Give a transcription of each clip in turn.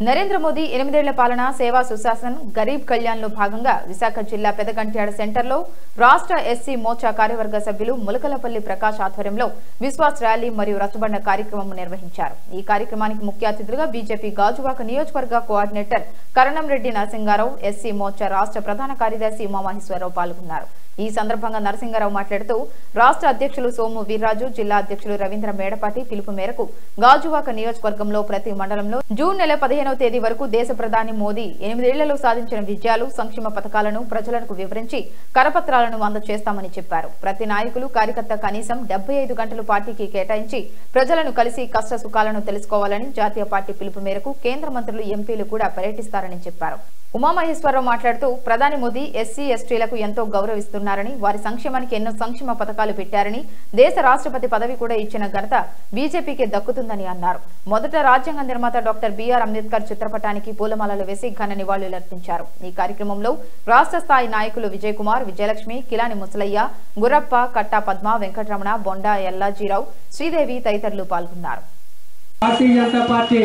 నరేంద్ర మోదీ ఎనిమిదేళ్ల పాలన సేవా సుశాసన్ గరీబ్ కళ్యాణ్ లో భాగంగా విశాఖ జిల్లా పెదగంట్యాడ సెంటర్లో రాష్ట్ర ఎస్సీ మోర్చా కార్యవర్గ సభ్యులు ములకలపల్లి ప్రకాష్ ఆధ్వర్యంలో విశ్వాస్ ర్యాలీ మరియు రచ్చబండ కార్యక్రమం నిర్వహించారు ఈ కార్యక్రమానికి ముఖ్య అతిథులుగా బీజేపీ గాజువాక నియోజకవర్గ కోఆర్డినేటర్ కరణంరెడ్డి నరసింగారావు ఎస్సీ మోర్చా రాష్ట్ర ప్రధాన కార్యదర్శి ఉమామహేశ్వరరావు పాల్గొన్నారు ఈ సందర్భంగా నరసింగారావు మాట్లాడుతూ రాష్ట్ర అధ్యక్షులు సోము వీర్రాజు జిల్లా అధ్యక్షులు రవీంద్ర మేడపాటి పిలుపు మేరకు గాజువాక నియోజకవర్గంలో ప్రతి మండలంలో జూన్ నెల పదిహేనవ తేదీ వరకు దేశ ప్రధాని మోదీ ఎనిమిదేళ్లలో సాధించిన విజయాలు సంక్షేమ పథకాలను ప్రజలకు వివరించి కరపత్రాలను అందజేస్తామని చెప్పారు ప్రతి నాయకులు కార్యకర్త కనీసం డెబ్బై ఐదు గంటలు పార్టీకి కేటాయించి ప్రజలను కలిసి కష్ట సుఖాలను తెలుసుకోవాలని జాతీయ పార్టీ పిలుపు మేరకు కేంద్ర మంత్రులు ఎంపీలు కూడా పర్యటిస్తారని చెప్పారు ఉమామహేశ్వరరావు మాట్లాడుతూ ప్రధాని మోదీ ఎస్సీ ఎస్టీలకు ఎంతో గౌరవిస్తున్నారని వారి సంక్షేమానికి ఎన్నో సంక్షేమ పథకాలు పెట్టారని దేశ రాష్ట్రపతి పదవి కూడా ఇచ్చిన ఘనత బీజేపీకి దక్కుతుందని అన్నారు మొదట రాజ్యాంగ నిర్మాత డాక్టర్ బిఆర్ అంబేద్కర్ చిత్రపటానికి పూలమాలలు వేసి ఘన నివాళులర్పించారు ఈ కార్యక్రమంలో రాష్ట్ర స్థాయి నాయకులు విజయ్ కుమార్ విజయలక్ష్మి కిలాని ముసలయ్య గురప్ప కట్టా పద్మ వెంకటరమణ బొండా ఎల్లాజీరావు శ్రీదేవి తదితరులు పాల్గొన్నారు భారతీయ జనతా పార్టీ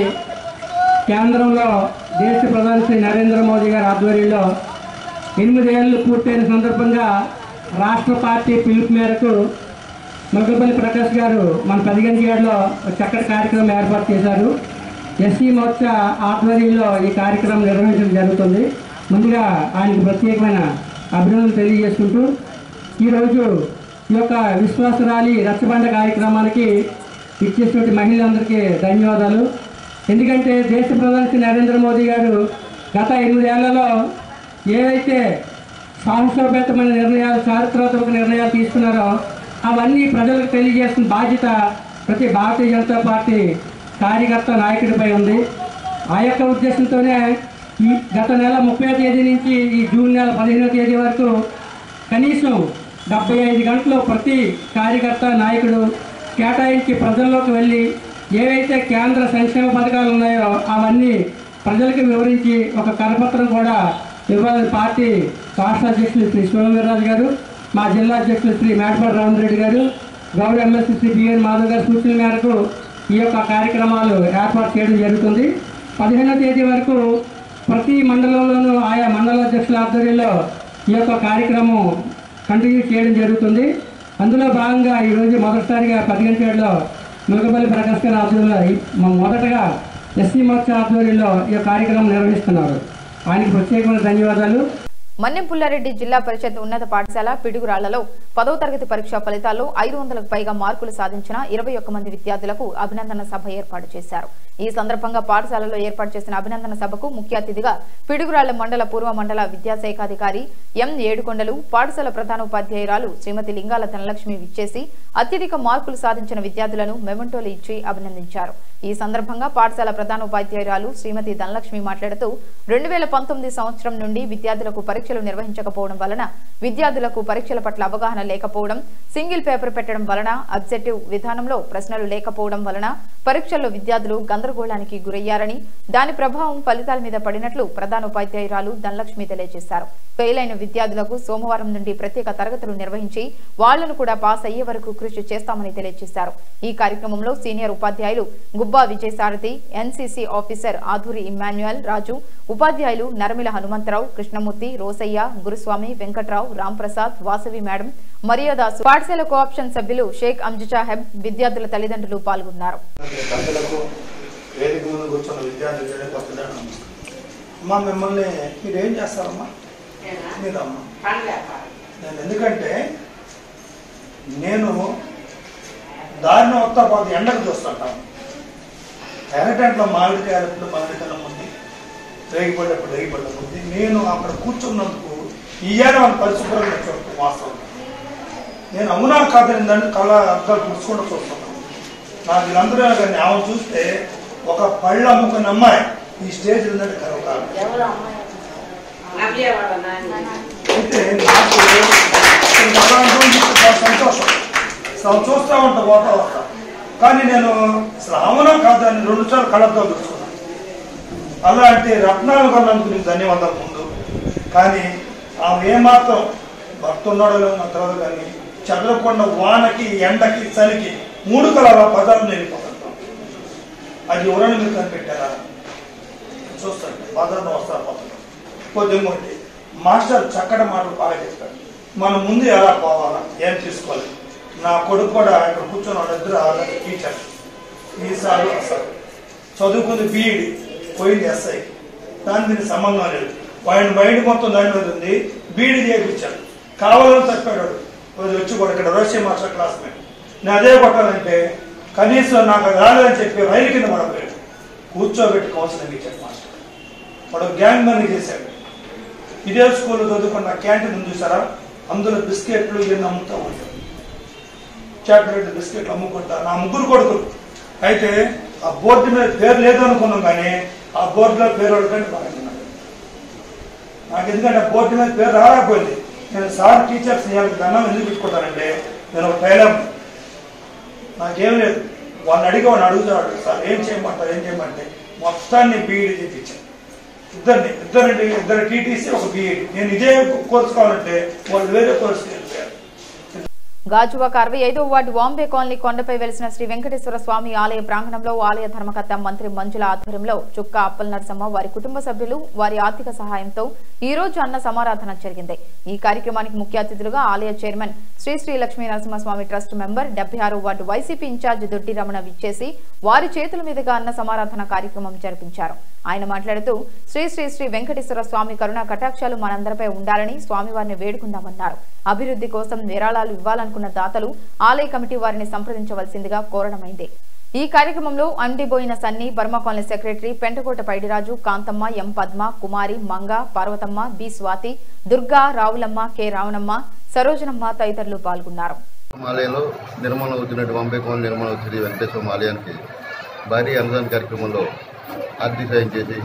కేంద్రంలో దేశ ప్రధాని శ్రీ నరేంద్ర మోదీ గారి ఆధ్వర్యంలో ఎనిమిదేళ్లు పూర్తయిన సందర్భంగా రాష్ట్ర పార్టీ పిలుపు మేరకు మగపల్లి ప్రకాష్ గారు మన పదిగంజేడులో ఒక చక్కటి కార్యక్రమం ఏర్పాటు చేశారు ఎస్సీ మోర్చా ఆధ్వర్యంలో ఈ కార్యక్రమం నిర్వహించడం జరుగుతుంది ముందుగా ఆయనకు ప్రత్యేకమైన అభినందనలు తెలియజేసుకుంటూ ఈరోజు ఈ యొక్క విశ్వాస ర్యాలీ రచ్చబండ కార్యక్రమానికి ఇచ్చేటువంటి మహిళలందరికీ ధన్యవాదాలు ఎందుకంటే దేశ ప్రధాని శ్రీ నరేంద్ర మోదీ గారు గత ఎనిమిదేళ్లలో ఏవైతే సాహసోపేతమైన నిర్ణయాలు చారిత్రాత్మక నిర్ణయాలు తీసుకున్నారో అవన్నీ ప్రజలకు తెలియజేస్తున్న బాధ్యత ప్రతి భారతీయ జనతా పార్టీ కార్యకర్త నాయకుడిపై ఉంది ఆ యొక్క ఉద్దేశంతోనే ఈ గత నెల ముప్పై తేదీ నుంచి ఈ జూన్ నెల పదిహేనో తేదీ వరకు కనీసం డెబ్బై ఐదు గంటలు ప్రతి కార్యకర్త నాయకుడు కేటాయించి ప్రజల్లోకి వెళ్ళి ఏవైతే కేంద్ర సంక్షేమ పథకాలు ఉన్నాయో అవన్నీ ప్రజలకు వివరించి ఒక కరపత్రం కూడా ఇవ్వాలని పార్టీ రాష్ట్ర అధ్యక్షులు శ్రీ శివవీర్రాజు గారు మా జిల్లా అధ్యక్షులు శ్రీ మేడపాటి రామన్ రెడ్డి గారు గౌరవ ఎమ్మెల్సీ శ్రీ బిఎన్ మాధవ్ గారి సూచనల మేరకు ఈ యొక్క కార్యక్రమాలు ఏర్పాటు చేయడం జరుగుతుంది పదిహేనో తేదీ వరకు ప్రతి మండలంలోనూ ఆయా మండల అధ్యక్షుల ఆధ్వర్యంలో ఈ యొక్క కార్యక్రమం కంటిన్యూ చేయడం జరుగుతుంది అందులో భాగంగా ఈరోజు మొదటిసారిగా పదిగంటేడులో ములకపల్లి ప్రకాష్ గారి ఆధ్వర్యంలో ఈ- మ- మొదటగా ఎస్సీ మోర్చా ఆధ్వర్యంలో ఈ యొక్క కార్యక్రమం నిర్వహిస్తున్నారు ఆయనకి ప్రత్యేకమైన ధన్యవాదాలు మన్నెం పుల్లారెడ్డి జిల్లా పరిషత్ ఉన్నత పాఠశాల పిడుగురాళ్లలో పదవ తరగతి పరీక్ష ఫలితాల్లో ఐదు వందలకు పైగా మార్కులు సాధించిన ఇరవై ఒక్క మంది విద్యార్థులకు అభినందన సభ ఏర్పాటు చేశారు ఈ సందర్భంగా పాఠశాలలో ఏర్పాటు చేసిన అభినందన సభకు ముఖ్య అతిథిగా పిడుగురాళ్ల మండల పూర్వ మండల విద్యాశాఖాధికారి ఎం ఏడుకొండలు పాఠశాల ప్రధానోపాధ్యాయురాలు శ్రీమతి లింగాల ధనలక్ష్మి విచ్చేసి అత్యధిక మార్కులు సాధించిన విద్యార్థులను మెమంటోలు ఇచ్చి అభినందించారు ఈ సందర్భంగా పాఠశాల ప్రధానోపాధ్యాయురాలు శ్రీమతి ధనలక్ష్మి మాట్లాడుతూ రెండు వేల పంతొమ్మిది సంవత్సరం నుండి విద్యార్థులకు పరీక్షలు నిర్వహించకపోవడం వలన విద్యార్థులకు పరీక్షల పట్ల అవగాహన లేకపోవడం సింగిల్ పేపర్ పెట్టడం వలన అబ్జెక్టివ్ విధానంలో ప్రశ్నలు లేకపోవడం వలన పరీక్షల్లో విద్యార్థులు గందరగోళానికి గురయ్యారని దాని ప్రభావం ఫలితాల మీద పడినట్లు ప్రధానోపాధ్యాయురాలు ధనలక్ష్మి తెలియజేశారు ఫెయిల్ అయిన విద్యార్థులకు సోమవారం నుండి ప్రత్యేక తరగతులు నిర్వహించి వాళ్లను కూడా పాస్ అయ్యే వరకు కృషి చేస్తామని తెలియజేశారు ఈ కార్యక్రమంలో సీనియర్ ఉపాధ్యాయులు గుబ్బా విజయసారథి ఎన్సీసీ ఆఫీసర్ ఆధూరి ఇమ్మాన్యుయల్ రాజు ఉపాధ్యాయులు నరమిల హనుమంతరావు కృష్ణమూర్తి రోసయ్య గురుస్వామి వెంకట్రావు రాంప్రసాద్ వాసవి మేడం మరియదాసు పాఠశాల కోఆప్షన్ సభ్యులు షేక్ అంజుజాహెబ్ విద్యార్థుల తల్లిదండ్రులు పాల్గొన్నారు పెద్దలకు వేదిక ముందు కూర్చున్న విద్యార్థులు కొత్తదాన్ని అమ్మా మిమ్మల్ని మీరు ఏం చేస్తారమ్మా మీరమ్మా నేను ఎందుకంటే నేను దారిన వస్తా పోతే ఎండకు చూస్తుంటాను ఎర్రటంట్లో మామిడికాయలప్పుడు మామిడికాయల ముందు రేగిపడ్డప్పుడు రేగిపడ్డ ముందు నేను అక్కడ కూర్చున్నందుకు ఇయ్యాల వాళ్ళ పరిశుభ్రంగా నేను చూడటం వాస్తవం నేను అవునా కాదని కళ అర్థాలు పుడుచుకుంటూ చూస్తున్నాను నాకు వీళ్ళందరూ కానీ ఆమె చూస్తే ఒక పళ్ళు అమ్ముకున్న అమ్మాయి ఈ స్టేజ్ ఉందంటే కరువు కాదు అయితే నాకు నేను అలా అనుకుంటే చాలా సంతోషం అసలు చూస్తూ ఉంటా పోతా వస్తా కానీ నేను అసలు అవునా కాదని రెండు సార్లు కళ్ళతో చూసుకున్నాను అలాంటి రత్నాలు కొన్నందుకు నీకు ధన్యవాదాలు ముందు కానీ ఆమె ఏమాత్రం భర్త ఉన్నాడో లేదో నాకు తెలియదు కానీ చదవకుండా వానకి ఎండకి చలికి మూడు కలల పదాలు నేర్పుకుంటాం అది ఎవరైనా మీరు కనిపెట్టారా చూస్తాను భద్రత వస్తారు పోతాను కొద్దిగా ఉండి మాస్టర్ చక్కటి మాటలు బాగా చెప్పాడు మనం ముందు ఎలా పోవాలా ఏం తీసుకోవాలి నా కొడుకు కూడా ఇక్కడ కూర్చొని వాళ్ళిద్దరు వాళ్ళ టీచర్ ఈసారి అసలు చదువుకుంది బీఈడి పోయింది ఎస్ఐ దాని దీనికి సంబంధం లేదు వాడిని మైండ్ మొత్తం దాని మీద ఉంది బీఈడి చేయించాడు కావాలని తప్పాడు వాడు. రోజు వచ్చి కూడా ఇక్కడ రోషి మాస్టర్ క్లాస్మేట్ నేను అదే కొట్టాలంటే కనీసం నాకు అది రాలేదని చెప్పి రైలు కింద పడపోయాడు కూర్చోబెట్టి కౌన్సిలింగ్ ఇచ్చాడు మాస్టర్ వాడు గ్యాంగ్ మనీ చేశాడు ఇదే స్కూల్లో చదువుకున్న క్యాంటీన్ ఉంది చూసారా అందులో బిస్కెట్లు ఇవన్నీ అమ్ముతూ ఉంటారు చాక్లెట్ బిస్కెట్లు అమ్ముకుంటా నా ముగ్గురు కొడుకులు అయితే ఆ బోర్డు మీద పేరు లేదు అనుకున్నాం కానీ ఆ బోర్డులో పేరు అడగండి బాగున్నాడు నాకు ఎందుకంటే ఆ బోర్డు మీద పేరు రాలేకపోయింది నేను సార్ టీచర్స్ ఇవాళకి దండం ఎందుకు పెట్టుకుంటానంటే నేను ఒక టైలర్ నాకేం లేదు వాళ్ళని అడిగి వాడిని అడుగుతాడు సార్ ఏం చేయమంటారు ఏం చేయమంటే మొత్తాన్ని బీఈడి చేయించాను ఇద్దరిని ఇద్దరు ఇద్దరు టీటీసీ ఒక బీఈడి నేను ఇదే కోర్స్ కావాలంటే వాళ్ళు వేరే కోర్స్కి వెళ్ళిపోయారు గాజువాక అరవై ఐదో వార్డు వాంబే కాలనీ కొండపై వెలిసిన శ్రీ వెంకటేశ్వర స్వామి ఆలయ ప్రాంగణంలో ఆలయ ధర్మకర్త మంత్రి మంజుల ఆధ్వర్యంలో చుక్క అప్పల్ నరసమ్మ వారి కుటుంబ సభ్యులు వారి ఆర్థిక సహాయంతో ఈ రోజు అన్న సమారాధన జరిగింది ఈ కార్యక్రమానికి ముఖ్య అతిథులుగా ఆలయ chairman Shri Shri Lakshmi Narasimhaswamy trust member డెబ్బై ఆరు వార్డు వైసీపీ ఇన్ఛార్జ్ దొడ్డి రమణ విచ్చేసి వారి చేతుల మీదుగా అన్న సమారాధన కార్యక్రమం జరిపించారు ఆయన మాట్లాడుతూ శ్రీ శ్రీ శ్రీ వెంకటేశ్వర స్వామి కరుణా కటాక్షాలు మనందరిపై ఉండాలని స్వామివారిని వేడుకుందామన్నారు అభివృద్ధి కోసం విరాళాలు ఇవ్వాలనుకున్న దాతలు ఆలయ కమిటీ వారిని సంప్రదించవలసిందిగా కోరడమైంది ఈ కార్యక్రమంలో Andiboina Sunny Burma colony secretary Pentakota Paidiraju Kanthamma M Padma Kumari Manga Parvathamma B Swathi Durga Ravulamma K Ravanamma Sarojanamma తదితరులు పాల్గొన్నారు ఆలయంలో నిర్మాణం అవుతున్నట్టు బాంబే కోన నిర్మాణం అవుతుంది వెంకటేశ్వర ఆలయానికి భారీ అన్నదాన కార్యక్రమంలో ఆర్థిక సాయం చేసి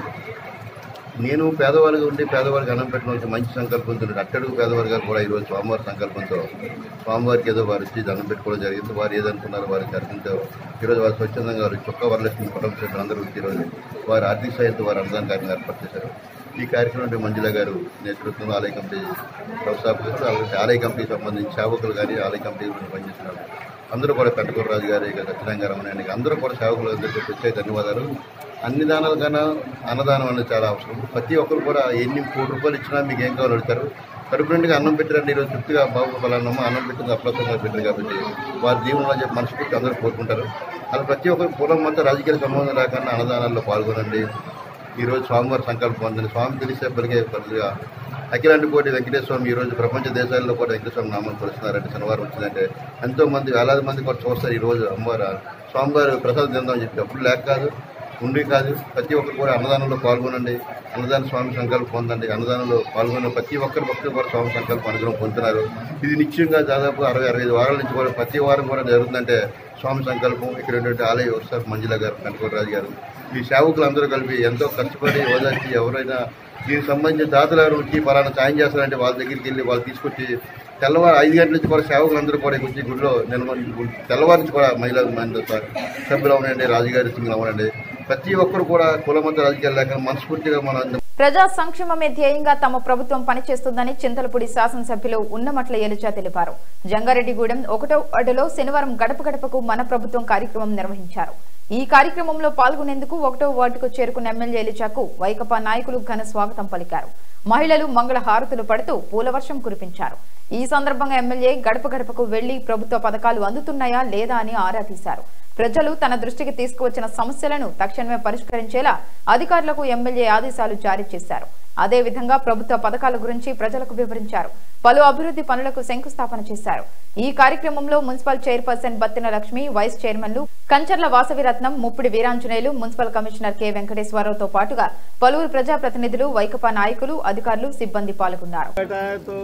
నేను పేదవాళ్ళగా ఉండి పేదవాళ్ళకి అన్నం పెట్టడం మంచి సంకల్పంతో అట్టడుగు పేదవర్గాలు కూడా ఈరోజు స్వామివారి సంకల్పంతో స్వామివారికి ఏదో వారు వచ్చి దండం పెట్టుకోవడం జరిగింది వారు ఏదనుకున్నారో వారికి అర్థంతో ఈరోజు వారు స్వచ్ఛందంగా వారు చొక్క వరలక్ష్మి కుటుంబ సభ్యులు అందరూ వచ్చి ఈరోజు వారి ఆర్థిక సాయంతో వారు అన్నదాన కార్యక్రమం ఏర్పాటు చేశారు ఈ కార్యక్రమం మంజుల గారు నేతృత్వంలో ఆలయ కమిటీ వ్యవస్థాపకులు అలాగే ఆలయ కమిటీకి సంబంధించి సేవకులు కానీ ఆలయ కమిటీ పనిచేస్తున్నారు అందరూ కూడా పెంటకూరరాజు గారి సత్యనారాయణ రమణ అందరూ కూడా సేవకులు అందరికీ ప్రత్యేక ధన్యవాదాలు అన్ని దానాల కన్నా అన్నదానం అనేది చాలా అవసరం ప్రతి ఒక్కరు కూడా ఎన్ని కోటి రూపాయలు ఇచ్చినా మీకు ఏం కావాలో అడుగుతారు కడుపు నిండుగా అన్నం పెట్టారండి ఈరోజు తృప్తిగా బాబు పలానమ్మ అన్నం పెట్టింది అప్రసంగా పెట్టారు కాబట్టి వారి దీవుల్లో చెప్పి మనస్ఫూర్తి అందరూ కోరుకుంటారు అలా ప్రతి ఒక్కరు కులం మొత్తం రాజకీయ సంబంధం లేకుండా అన్నదానాల్లో పాల్గొనండి ఈరోజు స్వామివారి సంకల్పం అందని స్వామి తెలిసే పలికే పలుగా అఖిలాంటి కోటి వెంకటేశ్వర స్వామి ఈ రోజు ప్రపంచ దేశాల్లో కూడా వెంకటేశ్వర స్వామి నామం కొలుస్తున్నారంటే శనివారం వచ్చిందంటే ఎంతో మంది వేలాది మంది కూడా చూస్తారు ఈ రోజు అమ్మవారు స్వామివారు ప్రసాదం తిందామని చెప్పి అప్పుడు లేక కాదు ఉండి కాదు ప్రతి ఒక్కరు కూడా అన్నదానంలో పాల్గొనండి అన్నదాన స్వామి సంకల్పం పొందండి అన్నదానంలో పాల్గొన్న ప్రతి ఒక్కరు భక్తులు కూడా స్వామి సంకల్పం అనుగ్రహం పొందుతున్నారు ఇది నిత్యంగా దాదాపు అరవై అరవై ఐదు వారాల నుంచి కూడా ప్రతి వారం కూడా జరుగుతుందంటే స్వామి సంకల్పం ఇక్కడ ఉన్నటువంటి ఆలయ వ్యవస్థ మంజుల గారు కనకరాజు గారు ఈ సేవకులు అందరూ కలిపి ఎంతో కష్టపడి ఓదార్చి ఎవరైనా దీనికి సంబంధించిన దాతలు ఎవరు వచ్చి పలానా సాయం చేస్తారంటే వాళ్ళ దగ్గరికి వెళ్ళి వాళ్ళు తీసుకొచ్చి తెల్లవారు ఐదు గంటల నుంచి కూడా సేవకులు అందరూ కూడా వచ్చి గుడిలో నిర్మాణ తెల్లవారు నుంచి కూడా మహిళా మంది సభ్యులు అవనండి రాజుగారి సింగులు అవనండి ప్రతి ఒక్కరు కూడా కులమత రాజకీయాలు లేక మనస్ఫూర్తిగా మన ప్రజా సంక్షేమమే ధ్యేయంగా తమ ప్రభుత్వం పనిచేస్తుందని చింతలపూడి శాసనసభ్యులు ఉన్నమట్ల ఎలుచా తెలిపారు జంగారెడ్డిగూడెం ఒకటో వార్డులో శనివారం గడప గడపకు మన ప్రభుత్వం కార్యక్రమం నిర్వహించారు ఈ కార్యక్రమంలో పాల్గొనేందుకు ఒకటో వార్డుకు చేరుకున్న ఎమ్మెల్యే ఎలిచాకు వైకపా నాయకులు ఘన స్వాగతం పలికారు మహిళలు మంగళ హారతులు పడుతూ పూలవర్షం కురిపించారు ఈ సందర్భంగా ఎమ్మెల్యే గడప గడపకు వెళ్లి ప్రభుత్వ పథకాలు అందుతున్నాయా లేదా అని ఆరా తీశారు ప్రజలు తన దృష్టికి తీసుకువచ్చిన సమస్యలను తక్షణమే పరిష్కరించేలా అధికారులకు ఎమ్మెల్యే ఆదేశాలు జారీ చేశారు అదేవిధంగా ప్రభుత్వ పథకాల గురించి ప్రజలకు వివరించారు పలు అభివృద్ధి పనులకు శంకుస్థాపన చేశారు ఈ కార్యక్రమంలో municipal chairperson Battina Lakshmi vice చైర్మన్లు Kancharla Vasaviratnam Muppidi Veeranjaneyulu municipal commissioner K వెంకటేశ్వరరావుతో పాటుగా పలువురు ప్రజాప్రతినిధులు వైకపా నాయకులు అధికారులు సిబ్బంది పాల్గొన్నారు बैठा है तो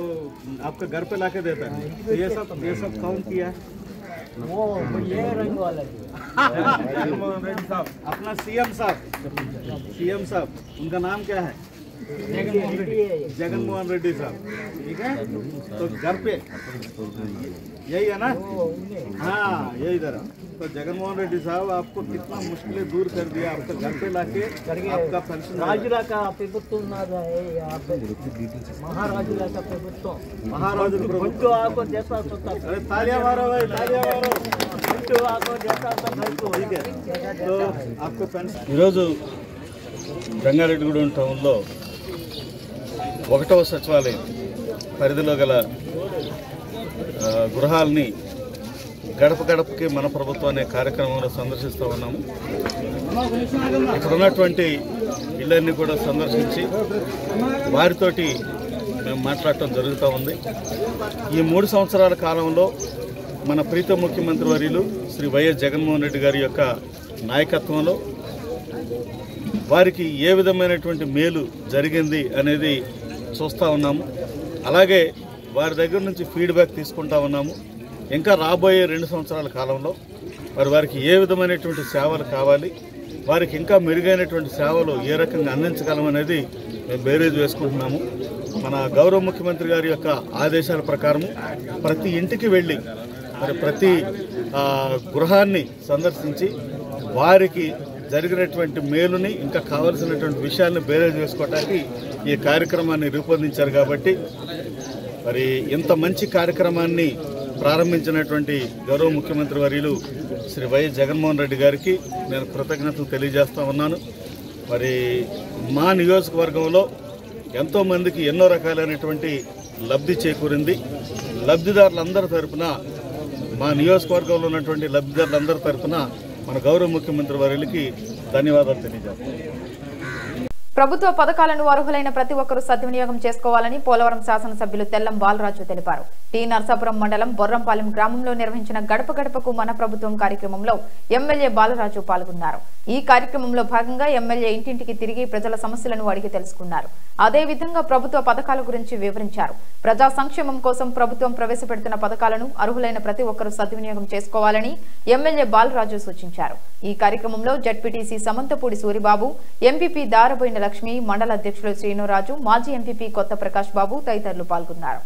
आपके घर पे लाके देता है तो ये सब ये सब कौन किया वो ये रंग वाला जगनमोहन रेड्डी साहब अपना सीएम साहब सीएम साहब उनका नाम क्या है जगन मोहन रेड्डी साहब ठीक है तो घर पे यही है ना हाँ यही इधर तो जगनमोहन रेड्डी साहब आपको कितना मुश्किलें दूर कर दिया आपका घर पे लाके आपका पेंशन రాజులాక ప్రభుత్వం ఉన్నది యాభై మహారాజులాక ప్రభుత్వం महाराज గుంటు ఆకు చేస్తా अरे तालियां मारो भाई तालियां मारो గుంటు ఆకు చేస్తా ठीक है तो आपको पेंशन ఈరోజు రంగారెడ్డిగూడెం టౌన్లో ఒకటవ సచివాలయం పరిధిలో గల ఆ, గృహాలని గడప గడపకి మన ప్రభుత్వం అనే కార్యక్రమంలో సందర్శిస్తూ ఉన్నాము ఇక్కడ ఉన్నటువంటి ఇళ్ళన్నీ కూడా సందర్శించి వారితోటి మేము మాట్లాడటం జరుగుతూ ఉంది ఈ మూడు సంవత్సరాల కాలంలో మన ప్రీత ముఖ్యమంత్రి వర్యులు శ్రీ వైఎస్ జగన్మోహన్ రెడ్డి గారి యొక్క నాయకత్వంలో వారికి ఏ విధమైనటువంటి మేలు జరిగింది అనేది చూస్తూ ఉన్నాము అలాగే వారి దగ్గర నుంచి ఫీడ్బ్యాక్ తీసుకుంటా ఉన్నాము ఇంకా రాబోయే రెండు సంవత్సరాల కాలంలో మరి వారికి ఏ విధమైనటువంటి సేవలు కావాలి వారికి ఇంకా మెరుగైనటువంటి సేవలు ఏ రకంగా అందించగలమనేది మేము బేరేజ్ వేసుకుంటున్నాము మన గౌరవ ముఖ్యమంత్రి గారి యొక్క ఆదేశాల ప్రకారం ప్రతి ఇంటికి వెళ్ళి మరి ప్రతి ఆ, గృహాన్ని సందర్శించి వారికి జరిగినటువంటి మేలుని ఇంకా కావలసినటువంటి విషయాలను బేరేజ్ వేసుకోవడానికి ఈ కార్యక్రమాన్ని రూపొందించారు కాబట్టి మరి ఇంత మంచి కార్యక్రమాన్ని ప్రారంభించినటువంటి గౌరవ ముఖ్యమంత్రి వర్యులు శ్రీ వైఎస్ జగన్మోహన్ రెడ్డి గారికి నేను కృతజ్ఞతలు తెలియజేస్తా ఉన్నాను మరి మా నియోజకవర్గంలో ఎంతోమందికి ఎన్నో రకాలైనటువంటి లబ్ధి చేకూరింది లబ్ధిదారులందరి తరపున మా నియోజకవర్గంలో ఉన్నటువంటి లబ్ధిదారులందరి తరపున మన గౌరవ ముఖ్యమంత్రి వర్యులకి ధన్యవాదాలు తెలియజేస్తాను ప్రభుత్వ పథకాలను అర్హులైన ప్రతి ఒక్కరూ సద్వినియోగం చేసుకోవాలని పోలవరం శాసనసభ్యులు తెల్లం బాలరాజు తెలిపారు టి నర్సాపురం మండలం బొర్రంపాలెం గ్రామంలో నిర్వహించిన గడప గడపకు మన ప్రభుత్వం కార్యక్రమంలో ఎమ్మెల్యే బాలరాజు పాల్గొన్నారు ఈ కార్యక్రమంలో భాగంగా ఎమ్మెల్యే ఇంటింటికి తిరిగి ప్రజల సమస్యలను అడిగి తెలుసుకున్నారు అదేవిధంగా ప్రభుత్వ పథకాల గురించి వివరించారు ప్రజా సంక్షేమం కోసం ప్రభుత్వం ప్రవేశపెడుతున్న పథకాలను అర్హులైన ప్రతి ఒక్కరూ సద్వినియోగం చేసుకోవాలని ఎమ్మెల్యే బాలరాజు సూచించారు ఈ కార్యక్రమంలో జడ్పీటీసీ సమంతపూడి సూరిబాబు ఎంపీపీ దారబోయిన లక్ష్మి మండల అధ్యక్షులు శ్రీనురాజు మాజీ ఎంపీపీ కొత్త ప్రకాష్ బాబు తదితరులు పాల్గొన్నారు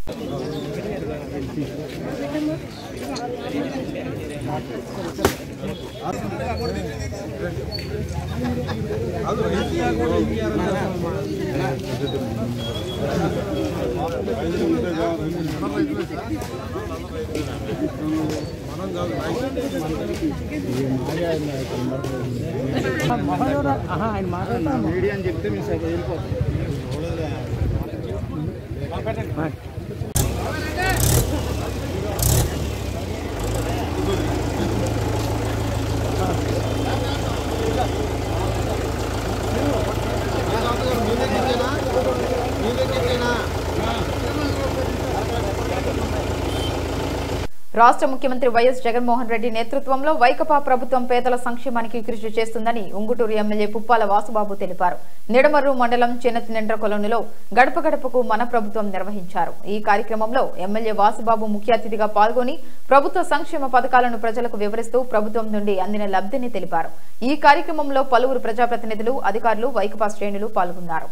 రాష్ట్ర ముఖ్యమంత్రి వైఎస్ జగన్మోహన్ రెడ్డి నేతృత్వంలో వైకపా ప్రభుత్వం పేదల సంక్షేమానికి కృషి చేస్తుందని ఉంగుటూరు ఎమ్మెల్యే పుప్పాల వాసుబాబు తెలిపారు నిడమర్రు మండలం చిన్నతినెండ్ర కొలనులో గడప గడపకు మన ప్రభుత్వం నిర్వహించారు ఈ కార్యక్రమంలో ఎమ్మెల్యే వాసుబాబు ముఖ్య అతిథిగా పాల్గొని ప్రభుత్వ సంక్షేమ పథకాలను ప్రజలకు వివరిస్తూ ప్రభుత్వం నుండి అందిన లబ్ధిని తెలిపారు ఈ కార్యక్రమంలో పలువురు ప్రజాప్రతినిధులు అధికారులు వైకపా శ్రేణులు పాల్గొన్నారు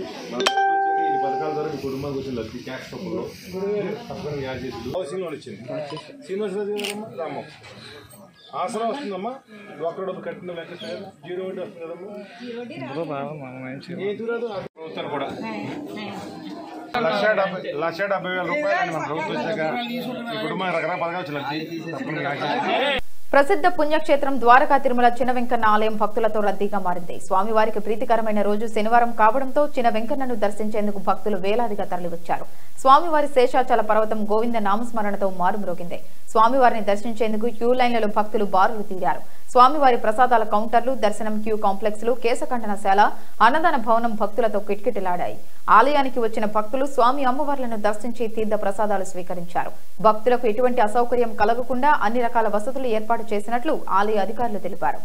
ఈ పథకాల ద్వారా మీ కుటుంబానికి వచ్చిన లబ్ధి ట్యాక్స్ రూపంలో తప్పకుండా యాడ్ చేసి శ్రీనివాస్ వచ్చింది శ్రీనివాస్ రామ్మా రామ్మా ఆసరా వస్తుందమ్మా ఒక్కడ కట్టిన లెక్క జీరో ఒకటి వస్తుంది కదమ్మా ఏది రాదు ఆ ప్రభుత్వాలు కూడా లక్ష డెబ్బై లక్ష డెబ్బై వేల రూపాయలు మన ప్రభుత్వం వచ్చాక ఈ కుటుంబానికి రకరకాల పథకాలు వచ్చిన లబ్ధి తప్పకుండా యాడ్ చేసి ప్రసిద్ధ పుణ్యక్షేత్రం ద్వారకా తిరుమల చిన్న వెంకన్న ఆలయం భక్తులతో రద్దీగా మారింది స్వామివారికి ప్రీతికరమైన రోజు శనివారం కావడంతో చిన్న వెంకన్నను దర్శించేందుకు భక్తులు వేలాదిగా తరలివచ్చారు స్వామివారి శేషాచల పర్వతం గోవింద నామస్మరణతో మారుమ్రోగింది స్వామివారిని దర్శించేందుకు క్యూ లైన్లలో భక్తులు బారులు తీరారు స్వామివారి ప్రసాదాల కౌంటర్లు దర్శనం క్యూ కాంప్లెక్స్లు కేశఖండనశాల అన్నదాన భవనం భక్తులతో కిటకిటలాడాయి ఆలయానికి వచ్చిన భక్తులు స్వామి అమ్మవార్లను దర్శించి తీర్థ ప్రసాదాలు స్వీకరించారు భక్తులకు ఎటువంటి అసౌకర్యం కలగకుండా అన్ని రకాల వసతులు ఏర్పాటు చేసినట్లు ఆలయ అధికారులు తెలిపారు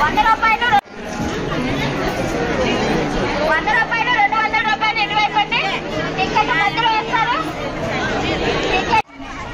వంద రూపాయలు వంద రూపాయలు రెండు వందల రూపాయలు ఇటువైపు అండి టికెట్ మధ్యలో వేస్తారు టికెట్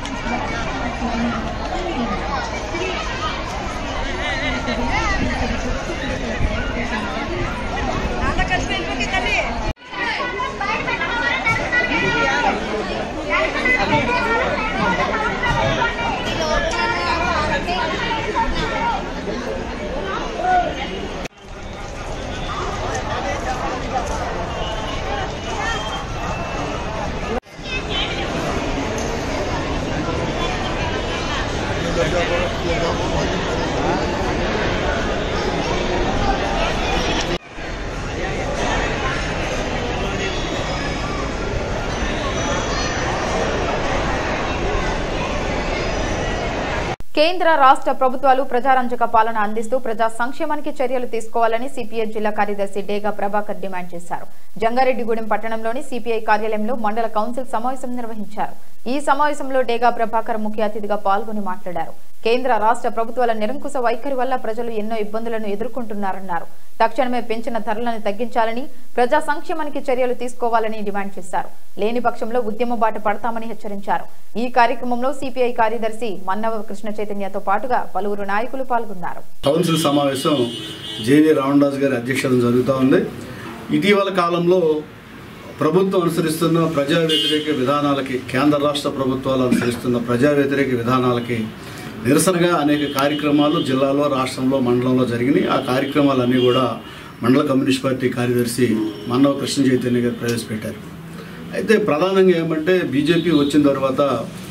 కేంద్ర రాష్ట్ర ప్రభుత్వాలు ప్రజారంజక పాలన అందిస్తూ ప్రజా సంక్షేమానికి చర్యలు తీసుకోవాలని సిపిఐ జిల్లా కార్యదర్శి డేగా ప్రభాకర్ డిమాండ్ చేశారు జంగారెడ్డిగూడెం పట్టణంలోని సిపిఐ కార్యాలయంలో మండల కౌన్సిల్ సమావేశం నిర్వహించారు ఈ సమావేశంలో డేగా ప్రభాకర్ ముఖ్య అతిథిగా పాల్గొని మాట్లాడారు కేంద్ర రాష్ట్ర ప్రభుత్వాల నిరంకుశ వైఖరి వల్ల ప్రజలు ఎన్నో ఇబ్బందులను ఎదుర్కొంటున్నారన్నారు తక్షణమే పెంచిన ధరలను తగ్గించాలని ప్రజా సంక్షేమానికి చర్యలు తీసుకోవాలని డిమాండ్ చేశారు లేని పక్షంలో ఉద్యమ బాట పడతామని హెచ్చరించారు ఈ కార్యక్రమంలో సిపిఐ కార్యదర్శి మన్నవ కృష్ణ చైతన్యతో పాటుగా పలువురు నాయకులు పాల్గొన్నారు కౌన్సిల్ సమావేశం జేవీ రామదాస్ గారి అధ్యక్షతన జరుగుతూ ఉంది ఇటీవల కాలంలో ప్రభుత్వం అనుసరిస్తున్న ప్రజా వ్యతిరేక విధానాలకి కేంద్ర రాష్ట్ర ప్రభుత్వాలు అనుసరిస్తున్న ప్రజా వ్యతిరేక విధానాలకి నిరసనగా అనేక కార్యక్రమాలు జిల్లాలో రాష్ట్రంలో మండలంలో జరిగినాయి ఆ కార్యక్రమాలన్నీ కూడా మండల కమ్యూనిస్ట్ పార్టీ కార్యదర్శి మన్నవ కృష్ణ చైతన్య గారు ప్రవేశపెట్టారు అయితే ప్రధానంగా ఏమంటే బీజేపీ వచ్చిన తర్వాత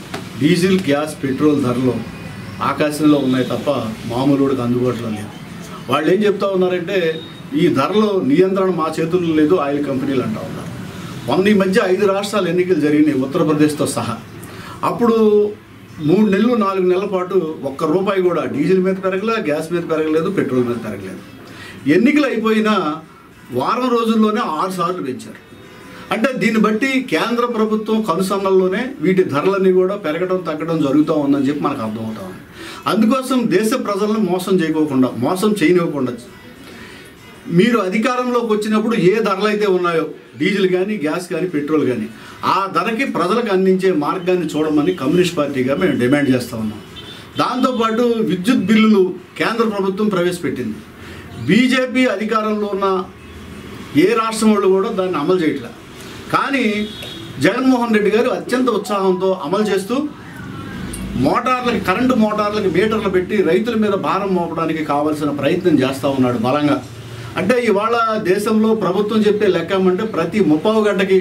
డీజిల్ గ్యాస్ పెట్రోల్ ధరలు ఆకాశంలో ఉన్నాయి తప్ప మామూలుడికి అందుబాటులో లేవు వాళ్ళు ఏం చెప్తా ఉన్నారంటే ఈ ధరలు నియంత్రణ మా చేతుల్లో లేదు ఆయిల్ కంపెనీలు అంటా ఉన్నారు మొన్న ఈ మధ్య ఐదు రాష్ట్రాలు ఎన్నికలు జరిగినాయి ఉత్తరప్రదేశ్తో సహా అప్పుడు మూడు నెలలు నాలుగు నెలల పాటు ఒక్క రూపాయి కూడా డీజిల్ మీద పెరగలే గ్యాస్ మీద పెరగలేదు పెట్రోల్ మీద పెరగలేదు ఎన్నికలు అయిపోయినా వారం రోజుల్లోనే ఆరు సార్లు పెంచారు అంటే దీన్ని బట్టి కేంద్ర ప్రభుత్వం కనుసన్నల్లోనే వీటి ధరలన్నీ కూడా పెరగడం తగ్గడం జరుగుతూ ఉందని చెప్పి మనకు అర్థమవుతా ఉంది అందుకోసం దేశ ప్రజలను మోసం చేయకోకుండా మోసం చేయనివ్వకుండా మీరు అధికారంలోకి వచ్చినప్పుడు ఏ ధరలు అయితే ఉన్నాయో డీజిల్ కానీ గ్యాస్ కానీ పెట్రోల్ కానీ ఆ ధరకి ప్రజలకు అందించే మార్గాన్ని చూడమని కమ్యూనిస్ట్ పార్టీగా మేము డిమాండ్ చేస్తూ ఉన్నాం దాంతోపాటు విద్యుత్ బిల్లులు కేంద్ర ప్రభుత్వం ప్రవేశపెట్టింది బీజేపీ అధికారంలో ఉన్న ఏ రాష్ట్రం వాళ్ళు కూడా దాన్ని అమలు చేయట్లే కానీ జగన్మోహన్ రెడ్డి గారు అత్యంత ఉత్సాహంతో అమలు చేస్తూ మోటార్లకి కరెంటు మోటార్లకి మీటర్లు పెట్టి రైతుల మీద భారం మోపడానికి కావాల్సిన ప్రయత్నం చేస్తూ ఉన్నాడు బలంగా అంటే ఇవాళ దేశంలో ప్రభుత్వం చెప్పే లెక్క ఏమంటే ప్రతి ముప్పావు గంటకి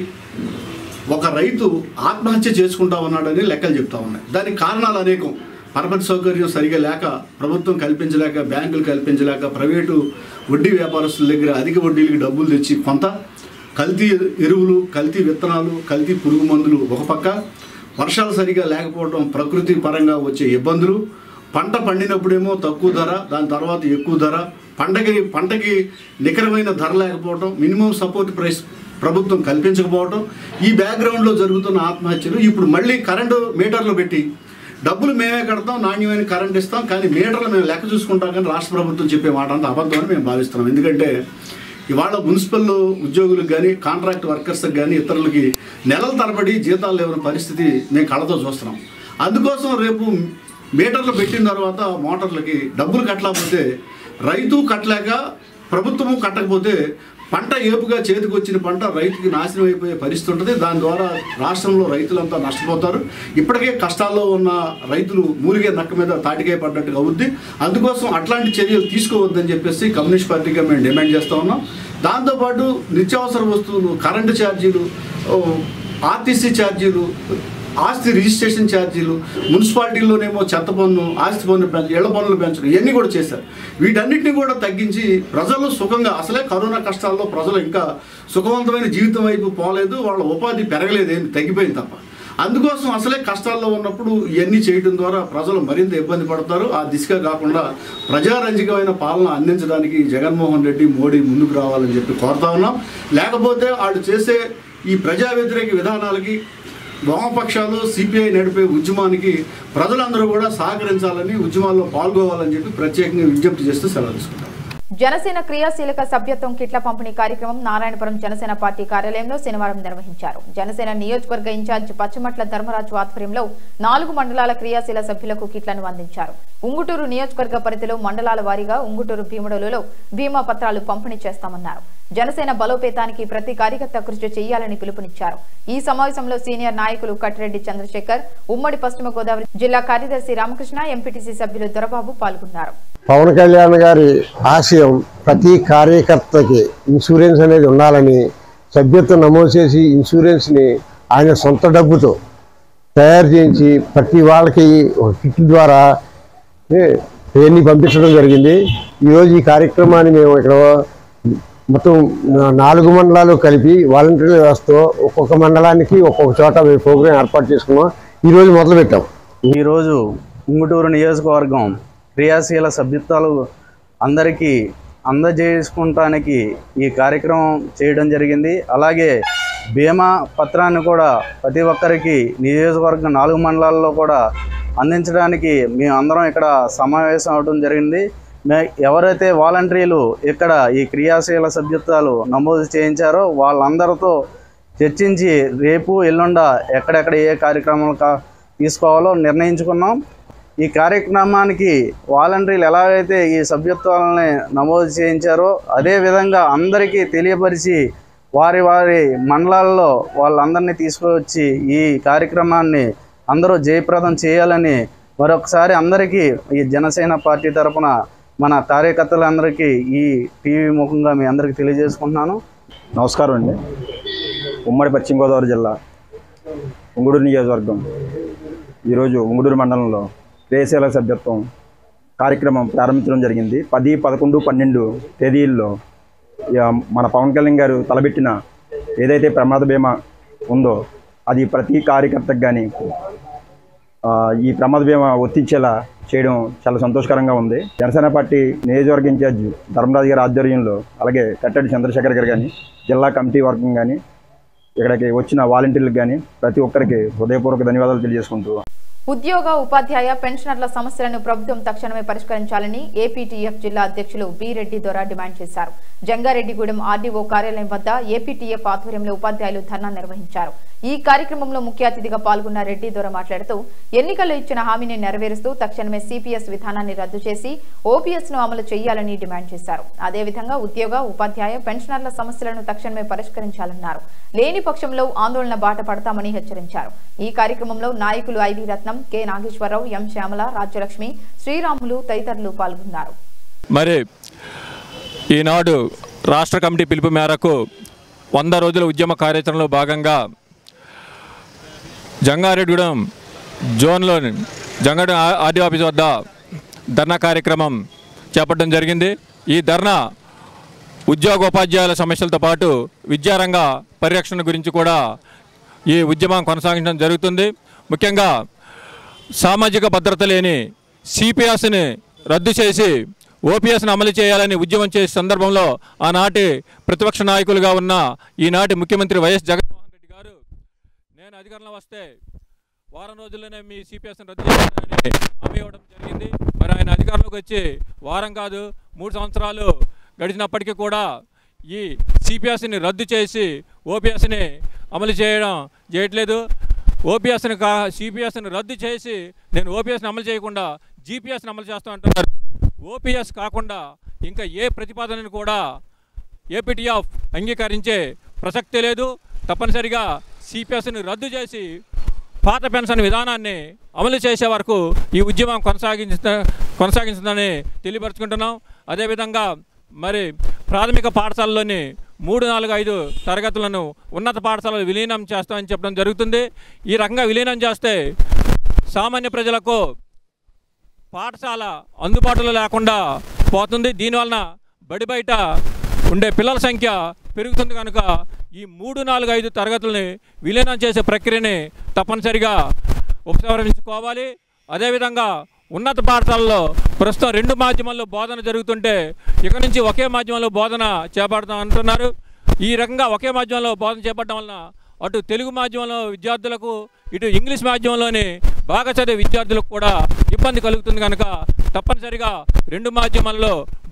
ఒక రైతు ఆత్మహత్య చేసుకుంటా ఉన్నాడని లెక్కలు చెప్తా ఉన్నాయి దానికి కారణాలు అనేకం పరపతి సౌకర్యం సరిగా లేక ప్రభుత్వం కల్పించలేక బ్యాంకులు కల్పించలేక ప్రైవేటు వడ్డీ వ్యాపారస్తుల దగ్గర అధిక వడ్డీలకి డబ్బులు తెచ్చి కొంత కల్తీ ఎరువులు కల్తీ విత్తనాలు కల్తీ పురుగు మందులు ఒక పక్క వర్షాలు సరిగా లేకపోవడం ప్రకృతి పరంగా వచ్చే ఇబ్బందులు పంట పండినప్పుడేమో తక్కువ ధర దాని తర్వాత ఎక్కువ ధర పంటకి పంటకి నికరమైన ధర లేకపోవడం మినిమం సపోర్ట్ ప్రైస్ ప్రభుత్వం కల్పించకపోవడం ఈ బ్యాక్గ్రౌండ్లో జరుగుతున్న ఆత్మహత్యలు ఇప్పుడు మళ్ళీ కరెంటు మీటర్లు పెట్టి డబ్బులు మేమే కడతాం నాణ్యమైన కరెంట్ ఇస్తాం కానీ మీటర్లు మేము లెక్క చూసుకుంటాం కానీ రాష్ట్ర ప్రభుత్వం చెప్పే మాట అంతా అబద్ధం అని మేము భావిస్తున్నాం ఎందుకంటే ఇవాళ మున్సిపల్ ఉద్యోగులకు కానీ కాంట్రాక్ట్ వర్కర్స్కి కానీ ఇతరులకి నెలల తరబడి జీతాలు లేవని పరిస్థితి మేము కళ్ళతో చూస్తున్నాం అందుకోసం రేపు మీటర్లు పెట్టిన తర్వాత మోటార్లకి డబ్బులు కట్టలేకపోతే రైతు కట్టలేక ప్రభుత్వము కట్టకపోతే పంట ఏపుగా చేతికి వచ్చిన పంట రైతుకి నాశనం అయిపోయే పరిస్థితి ఉంటుంది దాని ద్వారా రాష్ట్రంలో రైతులంతా నష్టపోతారు ఇప్పటికే కష్టాల్లో ఉన్న రైతులు మూలిగే నక్క మీద తాటికాయ పడ్డట్టుగా అవుద్ది అందుకోసం అట్లాంటి చర్యలు తీసుకోవద్దని చెప్పేసి కమ్యూనిస్ట్ పార్టీగా మేము డిమాండ్ చేస్తూ ఉన్నాం దాంతోపాటు నిత్యావసర వస్తువులు కరెంటు ఛార్జీలు ఓ, ఆర్టీసీ ఛార్జీలు ఆస్తి రిజిస్ట్రేషన్ ఛార్జీలు మున్సిపాలిటీల్లోనేమో చెత్త పన్ను ఆస్తి పన్ను పెంచు ఇళ్ల పన్నులు పెంచడం ఇవన్నీ కూడా చేశారు వీటన్నిటిని కూడా తగ్గించి ప్రజలు సుఖంగా అసలే కరోనా కష్టాల్లో ప్రజలు ఇంకా సుఖవంతమైన జీవితం వైపు పోలేదు వాళ్ళ ఉపాధి పెరగలేదు ఏమి తగ్గిపోయింది తప్ప అందుకోసం అసలే కష్టాల్లో ఉన్నప్పుడు ఇవన్నీ చేయడం ద్వారా ప్రజలు మరింత ఇబ్బంది పడతారు ఆ దిశగా కాకుండా ప్రజారంజకమైన పాలన అందించడానికి జగన్మోహన్ రెడ్డి మోడీ ముందుకు రావాలని చెప్పి కోరుతా ఉన్నాం లేకపోతే వాళ్ళు చేసే ఈ ప్రజా వ్యతిరేక విధానాలకి వామపక్షాలు సిపిఐ నడిపే ఉద్యమానికి ప్రజలందరూ కూడా సహకరించాలని ఉద్యమాల్లో పాల్గొవాలని చెప్పి ప్రత్యేకంగా విజ్ఞప్తి చేస్తూ సెలవు తీసుకుంటాం జనసేన క్రియాశీలక సభ్యత్వం కిట్ల పంపిణీ కార్యక్రమం నారాయణపురం జనసేన పార్టీ కార్యాలయంలో శనివారం నిర్వహించారు జనసేన నియోజకవర్గ ఇన్ఛార్జ్ పచ్చిమట్ల ధర్మరాజు ఆధ్వర్యంలో నాలుగు మండలాల క్రియాశీల సభ్యులకు కిట్లను అందించారు ఉంగుటూరు నియోజకవర్గ పరిధిలో మండలాల వారీగా ఉంగుటూరు భీముడలలో బీమా పత్రాలు పంపిణీ చేస్తామన్నారు జనసేన బలోపేతానికి ప్రతి కార్యకర్త కృషి చేయాలని పిలుపునిచ్చారు ఈ సమావేశంలో సీనియర్ నాయకులు కట్టిరెడ్డి చంద్రశేఖర్ ఉమ్మడి పశ్చిమ గోదావరి జిల్లా కార్యదర్శి రామకృష్ణ ఎంపీటీసీ సభ్యులు దొరబాబు పాల్గొన్నారు పవన్ కళ్యాణ్ గారి ఆశయం ప్రతి కార్యకర్తకి ఇన్సూరెన్స్ అనేది ఉండాలని సభ్యత్వం నమోదు చేసి ఇన్సూరెన్స్ని ఆయన సొంత డబ్బుతో తయారు చేయించి ప్రతి వాళ్ళకి ఒక కిట్ ద్వారా ఏ, ఇవన్నీ పంపించడం జరిగింది ఈరోజు ఈ కార్యక్రమాన్ని మేము ఇక్కడ మొత్తం నా- నాలుగు మండలాలు కలిపి వాలంటీర్ వ్యవస్థతో ఒక్కొక్క మండలానికి ఒక్కొక్క చోట మేము ప్రోగ్రాం ఏర్పాటు చేసుకున్నాం ఈరోజు మొదలుపెట్టాం ఈరోజు ఉంగుటూరు నియోజకవర్గం క్రియాశీల సభ్యత్వాలు అందరికీ అందజేసుకుంటానికి ఈ కార్యక్రమం చేయడం జరిగింది అలాగే బీమా పత్రాన్ని కూడా ప్రతి ఒక్కరికి నియోజకవర్గం నాలుగు మండలాల్లో కూడా అందించడానికి మేము అందరం ఇక్కడ సమావేశం అవడం జరిగింది మే ఎవరైతే వాలంటీర్లు ఇక్కడ ఈ క్రియాశీల సభ్యత్వాలు నమోదు చేయించారో వాళ్ళందరితో చర్చించి రేపు ఎల్లుండ ఎక్కడెక్కడ ఏ కార్యక్రమాలు కా తీసుకోవాలో నిర్ణయించుకున్నాం ఈ కార్యక్రమానికి వాలంటీర్లు ఎలాగైతే ఈ సభ్యత్వాలని నమోదు చేయించారో అదే విధంగా అందరికీ తెలియపరిచి వారి వారి మండలాల్లో వాళ్ళందరినీ తీసుకువచ్చి ఈ కార్యక్రమాన్ని అందరూ జయప్రదం చేయాలని మరొకసారి అందరికీ ఈ జనసేన పార్టీ తరపున మన కార్యకర్తలందరికీ ఈ టీవీ ముఖంగా మీ అందరికీ తెలియజేసుకుంటున్నాను నమస్కారం అండి ఉమ్మడి పశ్చిమ గోదావరి జిల్లా ఉంగుడూరు నియోజకవర్గం ఈరోజు ఉంగుడూరు మండలంలో క్రియాశీల సభ్యత్వం కార్యక్రమం ప్రారంభించడం జరిగింది పది పదకొండు పన్నెండు తేదీల్లో ఇక మన పవన్ కళ్యాణ్ గారు తలబెట్టిన ఏదైతే ప్రమాద బీమా ఉందో అది ప్రతి కార్యకర్తకు కానీ ఈ ప్రమాద బీమా వర్తించేలా చేయడం చాలా సంతోషకరంగా ఉంది జనసేన పార్టీ నియోజకవర్గ ఇన్ఛార్జ్ ధర్మరాజు గారి ఆధ్వర్యంలో అలాగే కట్టడి చంద్రశేఖర్ గారు కానీ జిల్లా కమిటీ వర్గం కానీ ఇక్కడికి వచ్చిన వాలంటీర్లకు కానీ ప్రతి ఒక్కరికి హృదయపూర్వక ధన్యవాదాలు తెలియజేసుకుంటూ ఉద్యోగ ఉపాధ్యాయ పెన్షనర్ల సమస్యలను ప్రభుత్వం తక్షణమే పరిష్కరించాలని ఏపీటీఎఫ్ జిల్లా అధ్యక్షులు బి రెడ్డి దొర డిమాండ్ చేశారు జంగారెడ్డిగూడెం ఆర్డీఓ కార్యాలయం వద్ద ఏపీటీఎఫ్ ఆధ్వర్యంలో ఉపాధ్యాయులు ధర్నా నిర్వహించారు ఈ కార్యక్రమంలో ముఖ్య అతిథిగా పాల్గొన్న రెడ్డి దొర మాట్లాడుతూ ఎన్నికల్లో ఇచ్చిన హామీని నెరవేరుస్తూ తక్షణమే సిపిఎస్ విధానాన్ని రద్దు చేసి ఓపీఎస్ ను అమలు చేయాలని డిమాండ్ చేశారు అదేవిధంగా ఉద్యోగ ఉపాధ్యాయ పెన్షనర్ల సమస్యలను తక్షణమే పరిష్కరించాలన్నారు లేని పక్షంలో ఆందోళన బాట పడతామని హెచ్చరించారు ఈ కార్యక్రమంలో నాయకులు IV Ratnam K Nageswararao M Syamala Rajyalakshmi Sriramulu తదితరులు పాల్గొన్నారు మరి ఈనాడు రాష్ట్ర కమిటీ పిలుపు మేరకు వంద రోజుల ఉద్యమ కార్యాచరణలో భాగంగా జంగారెడ్డిగూడెం జోన్లోని జంగారెడ్డి ఆర్డీ ఆఫీస్ వద్ద ధర్నా కార్యక్రమం చేపట్టడం జరిగింది ఈ ధర్నా ఉద్యోగ ఉపాధ్యాయుల సమస్యలతో పాటు విద్యారంగ పరిరక్షణ గురించి కూడా ఈ ఉద్యమం కొనసాగించడం జరుగుతుంది ముఖ్యంగా సామాజిక భద్రత లేని సిపిఎస్ని రద్దు చేసి ఓపీఎస్ను అమలు చేయాలని ఉద్యమం చేసే సందర్భంలో ఆనాటి ప్రతిపక్ష నాయకులుగా ఉన్న ఈనాటి ముఖ్యమంత్రి వైఎస్ జగన్మోహన్ రెడ్డి గారు నేను అధికారంలో వస్తే వారం రోజుల్లోనే మీ సిపిఎస్ని రద్దు చేస్తానని హామీ ఇవ్వడం జరిగింది మరి ఆయన అధికారంలోకి వచ్చి వారం కాదు మూడు సంవత్సరాలు గడిచినప్పటికీ కూడా ఈ సిపిఎస్ని రద్దు చేసి ఓపీఎస్ని అమలు చేయడం చేయట్లేదు ఓపీఎస్ని కా సిపిఎస్ని రద్దు చేసి నేను ఓపీఎస్ని అమలు చేయకుండా జీపీఎస్ని అమలు చేస్తా అంటున్నారు ఓపీఎస్ కాకుండా ఇంకా ఏ ప్రతిపాదనను కూడా ఏపీటీఎఫ్ అంగీకరించే ప్రసక్తి లేదు తప్పనిసరిగా సిపిఎస్ని రద్దు చేసి పాత పెన్షన్ విధానాన్ని అమలు చేసే వరకు ఈ ఉద్యమం కొనసాగించ కొనసాగించిందని తెలియపరుచుకుంటున్నాం అదేవిధంగా మరి ప్రాథమిక పాఠశాలలోని మూడు నాలుగు ఐదు తరగతులను ఉన్నత పాఠశాలలు విలీనం చేస్తామని చెప్పడం జరుగుతుంది ఈ రకంగా విలీనం చేస్తే సామాన్య ప్రజలకు పాఠశాల అందుబాటులో లేకుండా పోతుంది దీనివలన బడి బయట ఉండే పిల్లల సంఖ్య పెరుగుతుంది కనుక ఈ మూడు నాలుగు ఐదు తరగతులని విలీనం చేసే ప్రక్రియని తప్పనిసరిగా ఉపసంహరించుకోవాలి అదేవిధంగా ఉన్నత పాఠశాలలో ప్రస్తుతం రెండు మాధ్యమాల్లో బోధన జరుగుతుంటే ఇక నుంచి ఒకే మాధ్యమంలో బోధన చేపడతాం అంటున్నారు ఈ రకంగా ఒకే మాధ్యమంలో బోధన చేపట్టడం వలన అటు తెలుగు మాధ్యమంలో విద్యార్థులకు ఇటు ఇంగ్లీష్ మాధ్యమంలోని బాగా చదివే విద్యార్థులకు కూడా ఇబ్బంది కలుగుతుంది కనుక తప్పనిసరిగా రెండు మాధ్యమాల్లో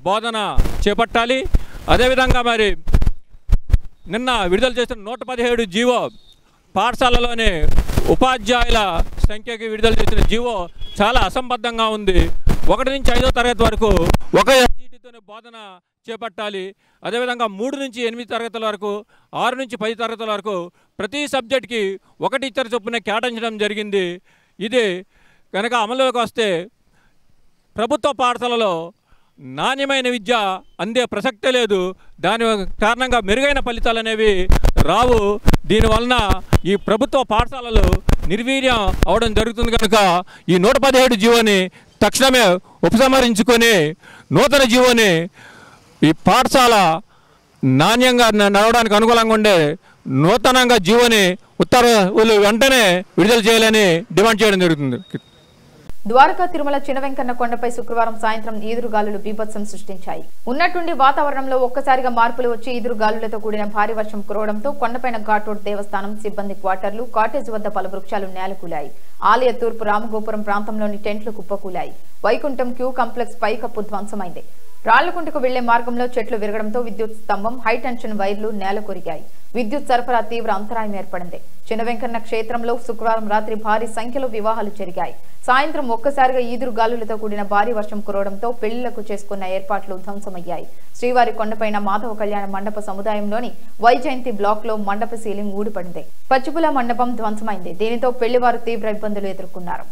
బోధన చేపట్టాలి అదేవిధంగా మరి నిన్న విడుదల చేసిన నూట పదిహేడు జీవో పాఠశాలలోనే ఉపాధ్యాయుల సంఖ్యకి విడుదల చేసిన జీవో చాలా అసంబద్ధంగా ఉంది ఒకటి నుంచి ఐదో తరగతి వరకు ఒక ఎస్జిటితోనే బోధన చేపట్టాలి అదేవిధంగా మూడు నుంచి ఎనిమిది తరగతుల వరకు ఆరు నుంచి పది తరగతుల వరకు ప్రతి సబ్జెక్ట్కి ఒక టీచర్ చొప్పున కేటాయించడం జరిగింది ఇది కనుక అమలులోకి వస్తే ప్రభుత్వ పాఠశాలలో నాణ్యమైన విద్య అందే ప్రసక్తే లేదు దాని కారణంగా మెరుగైన ఫలితాలు అనేవి రావు దీనివలన ఈ ప్రభుత్వ పాఠశాలలు నిర్వీర్యం అవడం జరుగుతుంది కనుక ఈ నూట పదిహేడు జీవోని తక్షణమే ఉపసంహరించుకొని నూతన జీవోని ఈ పాఠశాల నాణ్యంగా న- నడవడానికి అనుకూలంగా ఉండే నూతనంగా జీవోని ఉత్తర్వులు వెంటనే విడుదల చేయాలని డిమాండ్ చేయడం జరుగుతుంది ద్వారకా తిరుమల చిన్న వెంకన్న కొండపై శుక్రవారం సాయంత్రం ఈదురుగాలులు బీభత్సం సృష్టించాయి ఉన్నట్టుండి వాతావరణంలో ఒక్కసారిగా మార్పులు వచ్చి ఈదురుగాలులతో కూడిన భారీ వర్షం కురవడంతో కొండపైన ఘాటోడ్ దేవస్థానం సిబ్బంది క్వార్టర్లు కాటేజ్ వద్ద పలు వృక్షాలు నేలకూలాయి ఆలయ తూర్పు రామగోపురం ప్రాంతంలోని టెంట్లు కుప్పకూలాయి వైకుంఠం క్యూ కాంప్లెక్స్ పైకప్పు ధ్వంసమైంది రాళ్లకుంటకు వెళ్లే మార్గంలో చెట్లు విరగడంతో విద్యుత్ స్తంభం హై టెన్షన్ వైర్లు నేల కొరిగాయి విద్యుత్ సరఫరా తీవ్ర అంతరాయం ఏర్పడింది చిన్న వెంకన్న క్షేత్రంలో శుక్రవారం రాత్రి భారీ సంఖ్యలో వివాహాలు జరిగాయి సాయంత్రం ఒక్కసారిగా ఈదురు గాలులతో కూడిన భారీ వర్షం కురవడంతో పెళ్లిళ్లకు చేసుకున్న ఏర్పాట్లు ధ్వంసమయ్యాయి శ్రీవారి కొండపైన మాధవ కళ్యాణ మండప సముదాయంలోని వైజయంతి బ్లాక్ లో మండప సీలింగ్ ఊడిపడింది పచ్చిపుల మండపం ధ్వంసమైంది దీనితో పెళ్లివారు తీవ్ర ఇబ్బందులు ఎదుర్కొన్నారు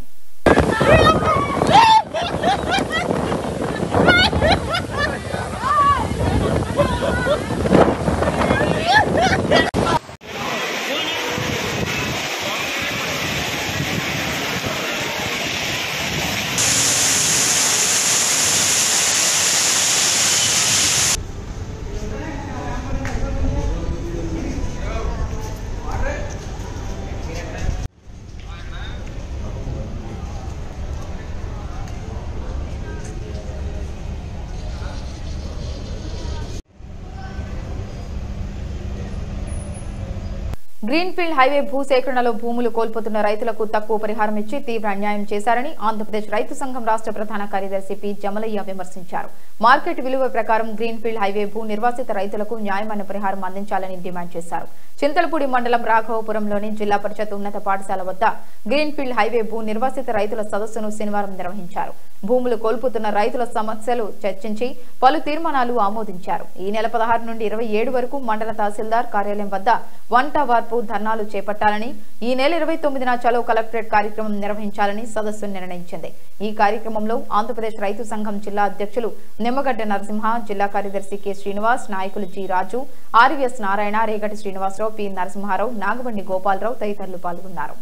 గ్రీన్ఫీల్డ్ హైవే భూసేకరణలో భూములు కోల్పోతున్న రైతులకు తక్కువ పరిహారం ఇచ్చి తీవ్ర అన్యాయం చేశారని ఆంధ్రప్రదేశ్ రైతు సంఘం రాష్ట్ర ప్రధాన కార్యదర్శి పి జమలయ్య విమర్శించారు మార్కెట్ విలువ ప్రకారం గ్రీన్ఫీల్డ్ హైవే భూ నిర్వాసిత రైతులకు న్యాయమైన పరిహారం అందించాలని డిమాండ్ చేశారు చింతలపూడి మండలం రాఘవపురంలోని జిల్లా పరిషత్ ఉన్నత పాఠశాల వద్ద గ్రీన్ఫీల్డ్ హైవే భూ నిర్వాసిత రైతుల సదస్సును శనివారం నిర్వహించారు భూములు కోల్పోతున్న రైతుల సమస్యలు చర్చించి పలు తీర్మానాలు ఆమోదించారు ఈ నెల పదహారు నుండి ఇరవై ఏడు వరకు మండల తహసీల్దార్ కార్యాలయం వద్ద వంట వార్పు ధర్నాలు చేపట్టాలని ఈ నెల ఇరవై తొమ్మిదిన చలో కలెక్టరేట్ కార్యక్రమం నిర్వహించాలని సదస్సు నిర్ణయించింది ఈ కార్యక్రమంలో ఆంధ్రప్రదేశ్ రైతు సంఘం జిల్లా అధ్యక్షులు నిమ్మగడ్డ నరసింహ జిల్లా కార్యదర్శి కె శ్రీనివాస్ నాయకులు G Raju RVS Narayana Regati Srinivasarao P Narasimharao Nagabandi Gopalarao తదితరులు పాల్గొన్నారు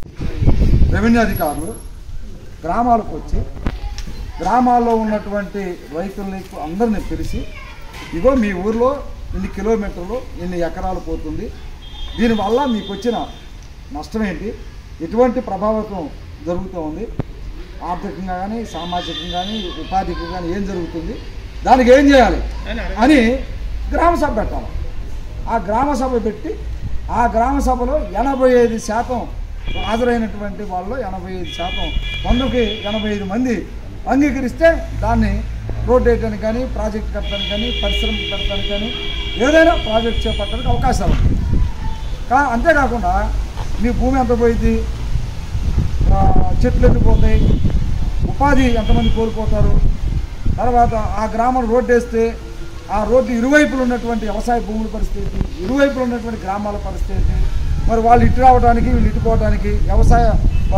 రెవెన్యూ అధికారులు గ్రామాలకు వచ్చి గ్రామాల్లో ఉన్నటువంటి రైతుల్ని అందరిని పిలిచి ఇగో మీ ఊర్లో ఇన్ని కిలోమీటర్లు ఇన్ని ఎకరాలు పోతుంది దీనివల్ల మీకు వచ్చిన నష్టం ఏంటి ఎటువంటి ప్రభావితం జరుగుతూ ఉంది ఆర్థికంగా కానీ సామాజికంగా కానీ ఉపాధికి కానీ ఏం జరుగుతుంది దానికి ఏం చేయాలి అని గ్రామ సభ పెట్టాలి ఆ గ్రామ సభ పెట్టి ఆ గ్రామ సభలో ఎనభై ఐదు శాతం హాజరైనటువంటి వాళ్ళు ఎనభై ఐదు శాతం వందకి ఎనభై ఐదు మంది అంగీకరిస్తే దాన్ని రోడ్ వేయడానికి కానీ ప్రాజెక్ట్ కట్టడానికి కానీ పరిశ్రమ పెట్టడానికి కానీ ఏదైనా ప్రాజెక్ట్ చేపట్టడానికి అవకాశాలు ఉంటాయి కా అంతేకాకుండా మీ భూమి ఎంత పోయింది ఆ, చెట్లు ఎండిపోతాయి ఉపాధి ఎంతమంది కోల్పోతారు తర్వాత ఆ గ్రామం రోడ్డు వేస్తే ఆ రోడ్డు ఇరువైపులు ఉన్నటువంటి వ్యవసాయ భూముల పరిస్థితి ఇరువైపులు ఉన్నటువంటి గ్రామాల పరిస్థితి మరి వాళ్ళు ఇటు రావడానికి వీళ్ళు ఇటు పోవడానికి వ్యవసాయ ఆ,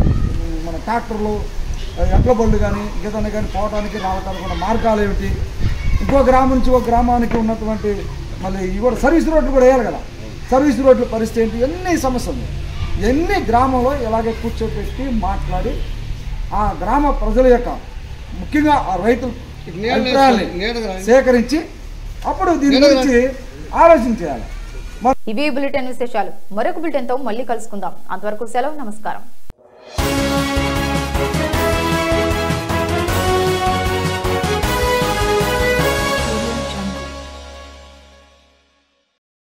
మన ట్రాక్టర్లు ఎడ్ల బళ్ళు కానీ ఏదైనా కానీ పోవడానికి రావడానికి ఉన్న మార్గాలు ఏమిటి ఇంకో గ్రామం నుంచి ఒక గ్రామానికి ఉన్నటువంటి మళ్ళీ ఇవి కూడా సర్వీస్ రోడ్లు కూడా వేయాలి కదా సర్వీస్ రోడ్ల పరిస్థితి ఏంటి ఎన్ని సమస్యలు ఎన్ని గ్రామంలో ఇలాగే కూర్చోబెట్టి మాట్లాడి ఆ గ్రామ ప్రజల యొక్క ముఖ్యంగా ఆ రైతుల అభిప్రాయాల్ని సేకరించి అప్పుడు దీని గురించి ఆలోచన చేయాలి ఇవి బులెటిన్ విశేషాలు మరొక బులెటిన్ తో మళ్ళీ కలుసుకుందాం అంతవరకు సెలవు నమస్కారం